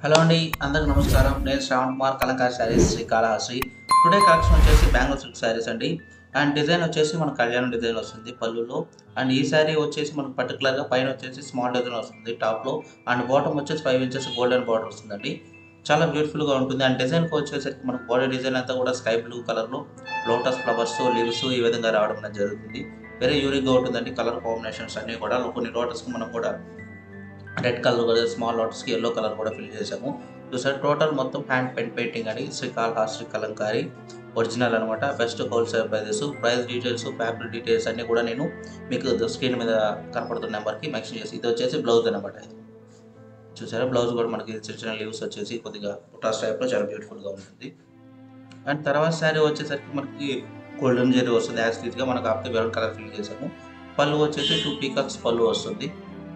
Hello అండి అందరికి నమస్కారం నేను శ్రావణ్ కుమార్ కలంకార్ శారీస్ శ్రీ కాళహస్తి టుడే కలెక్షన్ వచ్చేసి బెంగళూరు సిల్క్ శారీస్ అండి అండ్ డిజైన్ వచ్చేసి మన కళ్యాణం డిజైన్ వస్తుంది పళ్ళులో అండ్ ఈ శారీ వచ్చేసి మనకు పర్టికులర్గా పైన వచ్చేసి స్మాల్ డిజైన్ వస్తుంది టాప్లో అండ్ బాటమ్ వచ్చేసి ఫైవ్ ఇంచెస్ గోల్డెన్ బార్డర్ వస్తుందండి చాలా బ్యూటిఫుల్గా ఉంటుంది అండ్ డిజైన్కి వచ్చేసరికి మనకు బాడీ డిజైన్ అంతా కూడా స్కై బ్లూ కలర్లో లోటస్ ఫ్లవర్స్ లీవ్స్ ఈ విధంగా రావడం అనేది జరుగుతుంది వెరీ యూనిక్గా ఉంటుందండి కలర్ కాంబినేషన్స్ అన్నీ కూడా కొన్ని లోటస్కి మనం కూడా రెడ్ కలర్ కూడా స్మాల్ లోటస్కి ఎల్లో కలర్ కూడా ఫిల్ చేసాము చూసారు టోటల్ మొత్తం హ్యాండ్ పెన్ పెయింటింగ్ అని శ్రీకాళహస్తి కలంకారి ఒరిజినల్ అనమాట best wholesale prices price details fabric details అన్నీ కూడా నేను మీకు స్క్రీన్ మీద కనపడుతున్న నెంబర్కి మెన్షన్ చేసి ఇది వచ్చేసి బ్లౌజ్ అనమాట ఇది చూసారా బ్లౌజ్ కూడా మనకి చిన్న చిన్న లీవ్స్ వచ్చేసి కొద్దిగా పుటాస్ టైప్లో చాలా బ్యూటిఫుల్గా ఉంటుంది అండ్ తర్వాత శారీ వచ్చేసరికి మనకి గోల్డెన్ జెరీ వస్తుంది యాజ్ గా మనకు ఆఫ్టర్ వెల్ కలర్ ఫిల్ చేసాము పళ్ళు వచ్చేసి టూ పీకాక్స్ పళ్ళు వస్తుంది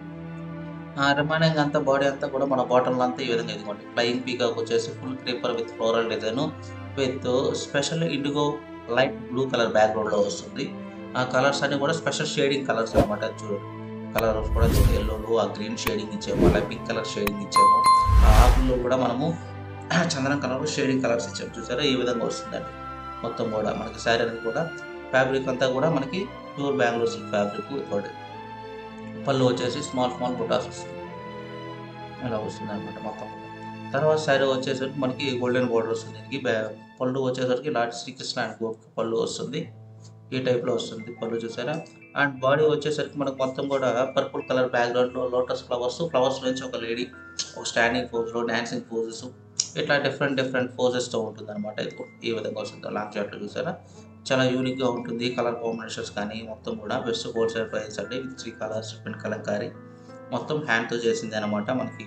రిమైనింగ్ అంతా బాడీ అంతా కూడా మన బాటంలో అంతా ఈ విధంగా ఇదిగోండి ఫ్లయింగ్ పీకాక్ వచ్చేసి full creeper with floral design with special indigo light blue colour బ్యాక్గ్రౌండ్లో వస్తుంది ఆ కలర్స్ అన్ని కూడా స్పెషల్ షేడింగ్ కలర్స్ అనమాట చూడండి కలర్ కూడా ఎల్లోలో ఆ గ్రీన్ షేడింగ్ ఇచ్చాము అలా పింక్ కలర్ షేడింగ్ ఇచ్చాము ఆ ఆకుల్లో కూడా మనము చందనం కలర్ షేడింగ్ కలర్స్ ఇచ్చాము చూసారా ఈ విధంగా వస్తుందండి మొత్తం కూడా మనకి శారీ అనేది కూడా ఫ్యాబ్రిక్ అంతా కూడా మనకి ప్యూర్ బెంగళూరు సిల్క్ ఫ్యాబ్రిక్ తోటి పళ్ళు వచ్చేసి స్మాల్ స్మాల్ బుటాస్ వస్తుంది ఇలా వస్తుంది అనమాట మొత్తం తర్వాత శారీ వచ్చేసరికి మనకి గోల్డెన్ బోర్డర్ వస్తుంది దీనికి బ్యా- పళ్ళు వచ్చేసరికి లార్డ్ శ్రీకృష్ణ అండ్ గోప్ పళ్ళు వస్తుంది ఈ టైప్లో వస్తుంది పళ్ళు చూసారా అండ్ బాడీ వచ్చేసరికి మనకు మొత్తం కూడా పర్పుల్ కలర్ బ్యాక్గ్రౌండ్లో లోటస్ ఫ్లవర్స్ ఫ్లవర్స్ నుంచి ఒక లేడీ ఒక స్టాండింగ్ పోజ్లో డాన్సింగ్ పోజెస్ ఇట్లా డిఫరెంట్ డిఫరెంట్ పోజెస్తో ఉంటుంది అనమాట ఇది ఈ విధంగా వస్తుంది లాంగ్ చాట్లు చూసారా చాలా యూనిక్గా ఉంటుంది కలర్ కాంబినేషన్స్ కానీ మొత్తం కూడా బెస్ట్ హోల్సేల్ ప్రైస్ అండి with three colours pen Kalamkari మొత్తం హ్యాండ్తో చేసింది అనమాట మనకి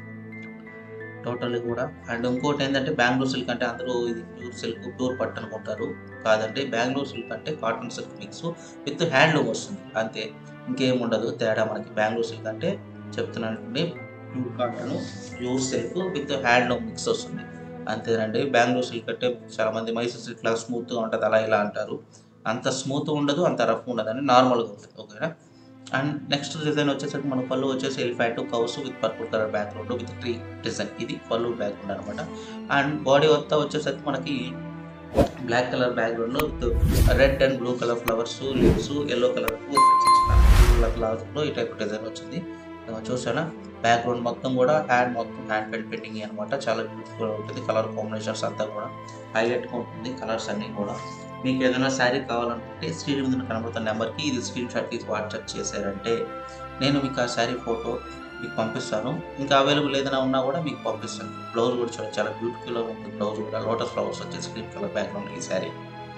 టోటల్లీ కూడా అండ్ ఇంకోటి ఏంటంటే బెంగళూరు సిల్క్ అంటే అందరూ ఇది ప్యూర్ సిల్క్ ప్యూర్ పట్టు అనుకుంటారు కాదండి బెంగళూరు సిల్క్ అంటే cotton silk mix with handloom వస్తుంది అంతే ఇంకేం ఉండదు తేడా మనకి బెంగళూరు సిల్క్ అంటే చెప్తున్నానండి pure cotton pure silk with handloom mix వస్తుంది అంతేనండి బెంగళూరు సిల్క్ అంటే చాలా మంది మైసూర్ సిల్క్ లాగా స్మూత్గా ఉంటుంది అలా ఇలా అంటారు అంత స్మూత్ ఉండదు అంత రఫ్ ఉండదు అని నార్మల్గా ఉంటుంది ఓకేనా అండ్ నెక్స్ట్ డిజైన్ వచ్చేసరికి మన పళ్ళు వచ్చేసి elephant cows with purple colour background with tree design ఇది పళ్ళు బ్యాక్గ్రౌండ్ అనమాట అండ్ బాడీ అంతా వచ్చేసరికి మనకి black colour background with red and blue colour flowers leaves yellow colour ఫ్లవర్స్లో ఈ టైప్ డిజైన్ వచ్చింది ఆ, చూసానా బ్యాక్గ్రౌండ్ మొత్తం కూడా హ్యాండ్ మొత్తం హ్యాండ్ పెయింట్ పెయింటింగ్ అనమాట చాలా బ్యూటిఫుల్ ఉంటుంది కలర్ కాంబినేషన్స్ అంతా కూడా హైలైట్గా ఉంటుంది కలర్స్ అన్నీ కూడా మీకు ఏదైనా శారీ కావాలనుకుంటే స్క్రీన్ మీద కనబడుతున్న నెంబర్కి ఇది స్క్రీన్ షాట్ తీసి వాట్సాప్ చేశారంటే నేను మీకు ఆ శారీ ఫోటో మీకు పంపిస్తాను ఇంకా అవైలబుల్ ఏదైనా ఉన్నా కూడా మీకు పంపిస్తాను బ్లౌజ్ కూడా చూడండి చాలా బ్యూటిఫుల్గా ఉంటుంది బ్లౌజ్ కూడా లోటస్ ఫ్లవర్స్ వచ్చేసి గ్రీన్ కలర్ బ్యాక్గ్రౌండ్ ఈ శారీ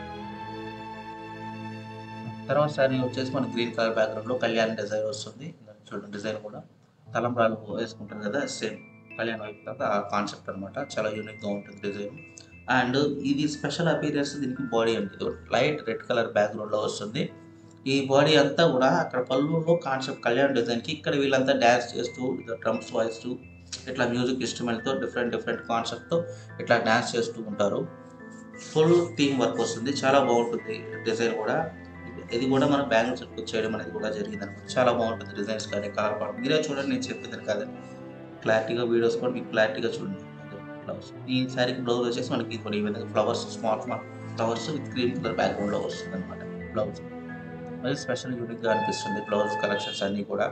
తర్వాత శారీ వచ్చేసి మన గ్రీన్ కలర్ బ్యాక్గ్రౌండ్లో కళ్యాణ్ డిజైన్ వస్తుంది చూడండి డిజైన్ కూడా తలంబ్రాలు వేసుకుంటారు కదా సేమ్ కళ్యాణ్ వైపు తర్వాత ఆ కాన్సెప్ట్ అనమాట చాలా యూనిక్గా ఉంటుంది డిజైన్ అండ్ ఇది స్పెషల్ అపీరియన్స్ దీనికి బాడీ అండి లైట్ రెడ్ కలర్ బ్యాక్గ్రౌండ్లో వస్తుంది ఈ బాడీ అంతా కూడా అక్కడ పళ్ళులో కాన్సెప్ట్ కళ్యాణ్ డిజైన్కి ఇక్కడ వీళ్ళంతా డ్యాన్స్ చేస్తూ డ్రమ్స్ వాయిస్తూ ఇట్లా మ్యూజిక్ ఇన్స్ట్రుమెంట్తో డిఫరెంట్ డిఫరెంట్ కాన్సెప్ట్తో ఇట్లా డ్యాన్స్ చేస్తూ ఉంటారు ఫుల్ థీమ్ వర్క్ వస్తుంది చాలా బాగుంటుంది డిజైన్ కూడా ఇది కూడా మన బ్యాంగిల్ సెట్ చేయడం అనేది కూడా జరిగింది అనమాట చాలా బాగుంటుంది డిజైన్స్ కానీ కలర్ పాటు మీరే చూడండి నేను చెప్పింది కాదండి క్లారిటీగా వీడియోస్ కూడా మీకు క్లారిటీగా చూడండి బ్లౌజ్ ఈ శారీకి బ్లౌజ్ వచ్చేసి మనకి ఇప్పుడు ఈ విధంగా flowers small small flowers with green colour బ్యాక్గ్రౌండ్లో వస్తుంది అనమాట బ్లౌజ్ మరి స్పెషల్ యూనిక్గా అనిపిస్తుంది బ్లౌజ్ కలెక్షన్స్ అన్నీ కూడా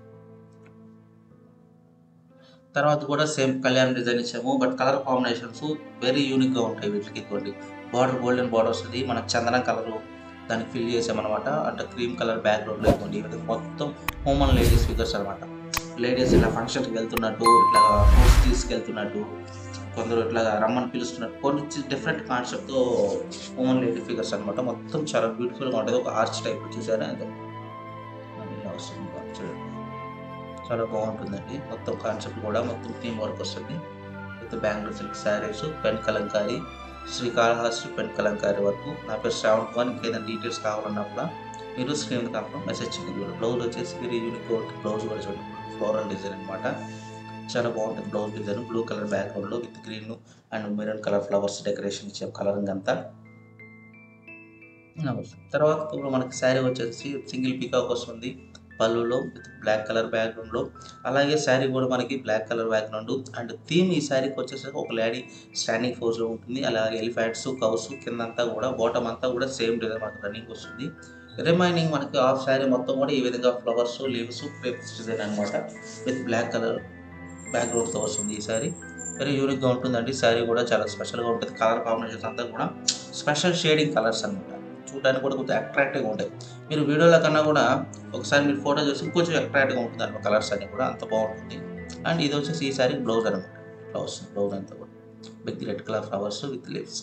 తర్వాత కూడా సేమ్ కళ్యాణ్ డిజైన్ ఇచ్చాము బట్ కలర్ కాంబినేషన్స్ వెరీ యూనిక్గా ఉంటాయి వీటికి ఇటువంటి బార్డర్ గోల్డెన్ బార్డర్ వస్తుంది మనకు చందనం కలర్ దానికి ఫిల్ చేసామన్నమాట అంటే క్రీమ్ కలర్ బ్యాక్గ్రౌండ్లో ఇవ్వండి ఈ విధంగా మొత్తం హ్యూమన్ లేడీస్ ఫిగర్స్ అనమాట లేడీస్ ఇలా ఫంక్షన్కి వెళ్తున్నట్టు ఇట్లా ఫ్రూట్స్ తీసుకెళ్తున్నట్టు కొందరు ఇట్లా రమ్మని పిలుస్తున్నట్టు కొన్ని డిఫరెంట్ కాన్సెప్ట్తో హ్యూమన్ లేడీ ఫిగర్స్ అనమాట మొత్తం చాలా బ్యూటిఫుల్గా ఉంటుంది ఒక ఆర్చ్ టైప్ చూసారా ఇది ఇలా వస్తుంది ఇంకా చూడండి చాలా బాగుంటుందండి మొత్తం కాన్సెప్ట్ కూడా మొత్తం థీమ్ వర్క్ వస్తుంది with Bengaluru silk saris pen Kalamkari Srikalahasti pen Kalamkari వరకు నా పేరు శ్రావణ్ కుమార్ ఇంకేదైనా డీటెయిల్స్ కావాలన్నా కూడా మీరు స్క్రీన్ కాకుండా మెసేజ్ చేయండి బ్లౌజ్ వచ్చేసి వెరీ యూనిక్ బ్లౌజ్ కూడా చూడండి ఫ్లోరల్ డిజైన్ అనమాట చాలా బాగుంటుంది బ్లౌజ్ డిజైన్ బ్లూ కలర్ బ్యాక్గ్రౌండ్లో with green and maroon colour flowers decoration ఇచ్చాం కలరింగ్ అంతా ఇలా వస్తుంది. తర్వాత ఇప్పుడు మనకి శారీ వచ్చేసి సింగిల్ పీకాక్ వస్తుంది పళ్ళులో విత్ బ్లాక్ కలర్ బ్యాక్గ్రౌండ్లో అలాగే శారీ కూడా మనకి black colour background and theme ఈ శారీకి వచ్చేసరికి ఒక లేడీ స్టాండింగ్ పోజ్లో ఉంటుంది అలాగే ఎలిఫెంట్స్ కౌస్ కిందంతా కూడా బాటమ్ అంతా కూడా సేమ్ డిజైన్ మనకు రన్నింగ్ వస్తుంది రిమైనింగ్ మనకి హాఫ్ శారీ మొత్తం కూడా ఈ విధంగా ఫ్లవర్స్ లీవ్స్ క్రేప్స్ డిజైన్ అనమాట విత్ బ్లాక్ కలర్ బ్యాక్గ్రౌండ్తో వస్తుంది ఈ శారీ వెరీ యూనిక్గా ఉంటుందండి శారీ కూడా చాలా స్పెషల్గా ఉంటుంది కలర్ కాంబినేషన్స్ అంతా కూడా స్పెషల్ షేడింగ్ కలర్స్ అనమాట చూడడానికి కూడా కొంచెం అట్రాక్టివ్గా ఉంటాయి మీరు వీడియోలో కన్నా కూడా ఒకసారి మీరు ఫోటో చూసి ఇంకొంచెం అట్రాక్టివ్గా ఉంటుంది అనమాట కలర్స్ అన్ని కూడా అంత బాగుంటుంది అండ్ ఇది వచ్చేసి ఈ శారీ బ్లౌజ్ అనమాట బ్లౌజ్ బ్లౌజ్ అంతా కూడా big red colour flowers with leaves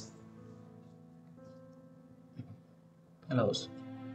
ఇలా వస్తుంది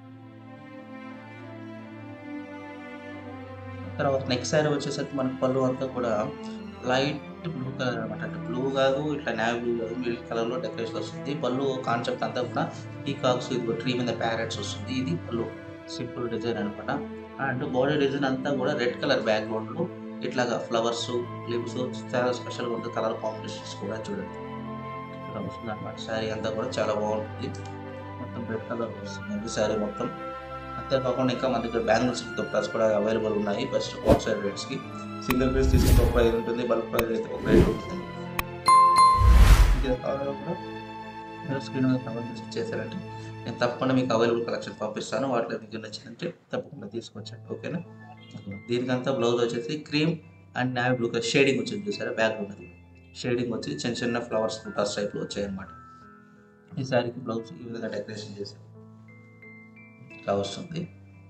తర్వాత నెక్స్ట్ శారీ వచ్చేసరికి మనకి పళ్ళు అంతా కూడా లైట్ బ్లూ కలర్ అనమాట అంటే బ్లూ కాదు ఇట్లా నావీ బ్లూ కాదు మిల్క్ కలర్లో డెకరేషన్ వస్తుంది పళ్ళు కాన్సెప్ట్ అంతా కూడా పీకాక్స్ ఇది ట్రీ మీద ప్యారెట్స్ వస్తుంది ఇది పళ్ళు సింపుల్ డిజైన్ అనమాట అండ్ బాడీ డిజైన్ అంతా కూడా రెడ్ కలర్ బ్యాక్గ్రౌండ్లో ఇట్లాగా ఫ్లవర్స్ లిప్స్ చాలా స్పెషల్గా ఉంటుంది కలర్ కాంబినేషన్స్ కూడా చూడండి ఇలా వస్తుంది అనమాట శారీ అంతా కూడా చాలా బాగుంటుంది మొత్తం రెడ్ కలర్ వస్తుంది శారీ మొత్తం అంతేకాకుండా ఇంకా మన దగ్గర బ్యాంగిల్స్ దుప్పటాస్ కూడా అవైలబుల్ ఉన్నాయి బెస్ట్ అవుట్ సైడ్ రేట్స్కి సింగిల్ పీస్ తీసుకుంటే ఒక ప్రైస్ ఉంటుంది బల్క్ ప్రైస్ అయితే ఒక రేట్ ఉంటుంది ఇది కావాలో కూడా మీరు స్క్రీన్ మీద కవర్ చేసి ఇచ్చేసారంటే నేను తప్పకుండా మీకు అవైలబుల్ కలెక్షన్ పంపిస్తాను వాటిలో మీకు నచ్చినంటే తప్పకుండా తీసుకొచ్చండి ఓకేనా దీనికంతా బ్లౌజ్ వచ్చేసి cream and navy blue colour shading వచ్చింది చూసారా బ్యాక్గ్రౌండ్ అది షేడింగ్ వచ్చి చిన్న చిన్న ఫ్లవర్స్ బుటాస్ టైప్లో వచ్చాయి అనమాట ఈ శారీకి బ్లౌజ్ ఈ విధంగా డెకరేషన్ చేశారు ఇట్లా వస్తుంది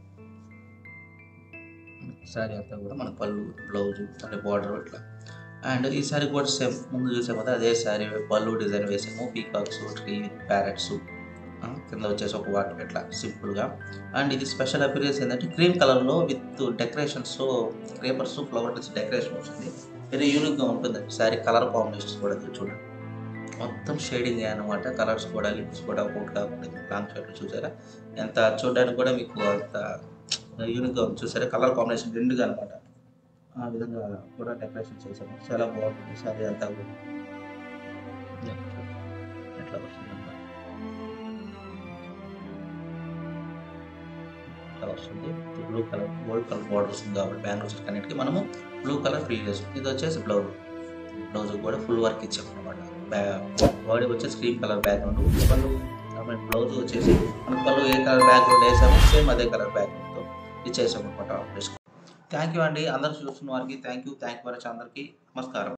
శారీ అంతా కూడా మన పళ్ళు బ్లౌజ్ అంటే బార్డర్ ఇట్లా అండ్ ఈ శారీ కూడా సేమ్ ముందు చూసాం కదా అదే శారీ పళ్ళు డిజైన్ వేసాము పీకాక్స్ ట్రీ ప్యారెట్స్ కింద వచ్చేసి ఒక వాటర్ ఇట్లా సింపుల్గా అండ్ ఇది స్పెషల్ అపీరియన్స్ ఏంటంటే క్రీమ్ కలర్లో with decorations creepers flowers decoration వచ్చింది వెరీ యూనిక్గా ఉంటుంది శారీ కలర్ కాంబినేషన్స్ కూడా మీరు చూడండి మొత్తం షేడింగ్ అనమాట కలర్స్ కూడా లిప్స్ కూడా కోట్ కాకుండా లాంగ్ షర్ట్ చూసారా ఎంత చూడడానికి కూడా మీకు అంత యూనిక్గా ఉంది చూసారా కలర్ కాంబినేషన్ రెండుగా అనమాట ఆ విధంగా కూడా డెకరేషన్ చేశాము చాలా బాగుంటుంది సారీ అంతా కూడా ఎట్లా వస్తుంది అన్నమాట. ఇట్లా వస్తుంది blue colour gold colour border వస్తుంది కాబట్టి బ్యాంగిల్స్ కనెక్ట్కి మనము బ్లూ కలర్ ఫ్రీ చేస్తాం ఇది వచ్చేసి బ్లౌజ్ బ్లౌజ్ కూడా ఫుల్ వర్క్ ఇచ్చాం అనమాట బాడీ వచ్చేసి cream colour background pallu blouse వచ్చేసి మన పళ్ళు ఏ కలర్ బ్యాక్గ్రౌండ్ వేసామో సేమ్ అదే కలర్ బ్యాక్గ్రౌండ్తో ఇచ్చేసాం అనమాట థ్యాంక్ యూ అండి అందరు చూస్తున్న వారికి thank you thank you very much అందరికీ నమస్కారం